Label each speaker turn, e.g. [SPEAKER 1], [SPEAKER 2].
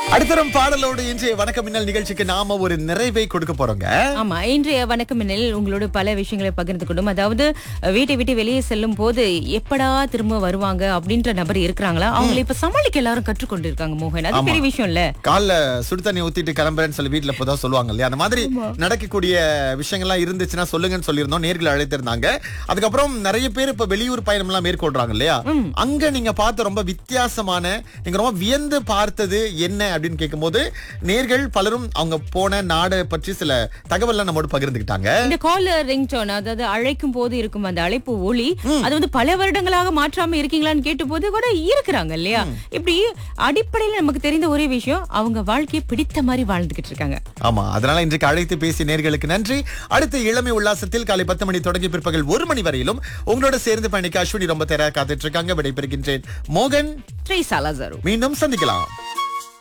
[SPEAKER 1] அடுத்தரும் பாடலோடு இன்றைய வணக்கம் மின்னல் நிகழ்ச்சிக்கு நாம ஒரு நிறைவை கொடுக்க போறோங்க
[SPEAKER 2] ஆமா இன்றைய வணக்கம் எண்ணில் உங்களோட பல விஷயங்களை பகிர்ந்து கொண்டும் அதாவது அஹ், வீட்டை விட்டு வெளியே செல்லும் போது எப்படா திரும்ப வருவாங்க அப்படின்ற நபர் இருக்கிறாங்களா அவங்களை இப்ப சமாளிக்க எல்லாரும் கற்றுக்கொண்டு இருக்காங்க மோகன் அது பெரிய விஷயம் இல்ல
[SPEAKER 1] கால்ல சுடு தண்ணி ஊத்திட்டு கிளம்புறேன்னு சொல்லி வீட்டுல இப்பதான் சொல்லுவாங்க இல்லையா அந்த மாதிரி நடக்கக்கூடிய விஷயங்கள்லாம் இருந்துச்சுன்னா சொல்லுங்கன்னு சொல்லியிருந்தோம் நேர்கள் அழைத்திருந்தாங்க அதுக்கப்புறம் நிறைய பேர் இப்ப வெளியூர் பயணம் எல்லாம் மேற்கொள்றாங்க இல்லையா அங்க நீங்க பார்த்த ரொம்ப வித்தியாசமான நீங்க ரொம்ப வியந்து பார்த்தது என்ன அப்படின்னு கேட்கும்போது நேர்கள் பலரும் அவங்க போன நாடை பற்றி சில தகவல்லாம் நம்மோடு பகிர்ந்துக்கிட்டாங்க
[SPEAKER 2] இந்த கால் ரிங் டோன் அதாவது அழைக்கும் போது இருக்கும் அந்த அழைப்பு ஒளி அது வந்து பல வருடங்களாக மாற்றாம இருக்கீங்களான்னு கேட்ட போது கூட இருக்கிறாங்க இல்லையா இப்படி அடிப்படையில நமக்கு தெரிந்த ஒரே விஷயம் அவங்க வாழ்க்கையை பிடித்த மாதிரி வாழ்ந்துகிட்டு இருக்காங்க
[SPEAKER 1] ஆமா அதனால இன்றைக்கு அழைத்து பேசிய நேர்களுக்கு நன்றி அடுத்த இளமை உல்லாசத்தில் காலை பத்து மணி தொடங்கி பிற்பகல் ஒரு மணி வரையிலும் உங்களோட சேர்ந்து பயணிக்க அஸ்வினி ரொம்ப தேர காத்துட்டு இருக்காங்க விடைபெறுகின்றேன் மோகன்
[SPEAKER 2] ட்ரேஸ் அலாசரு
[SPEAKER 1] மீண்டும் சந்திக்கலாம்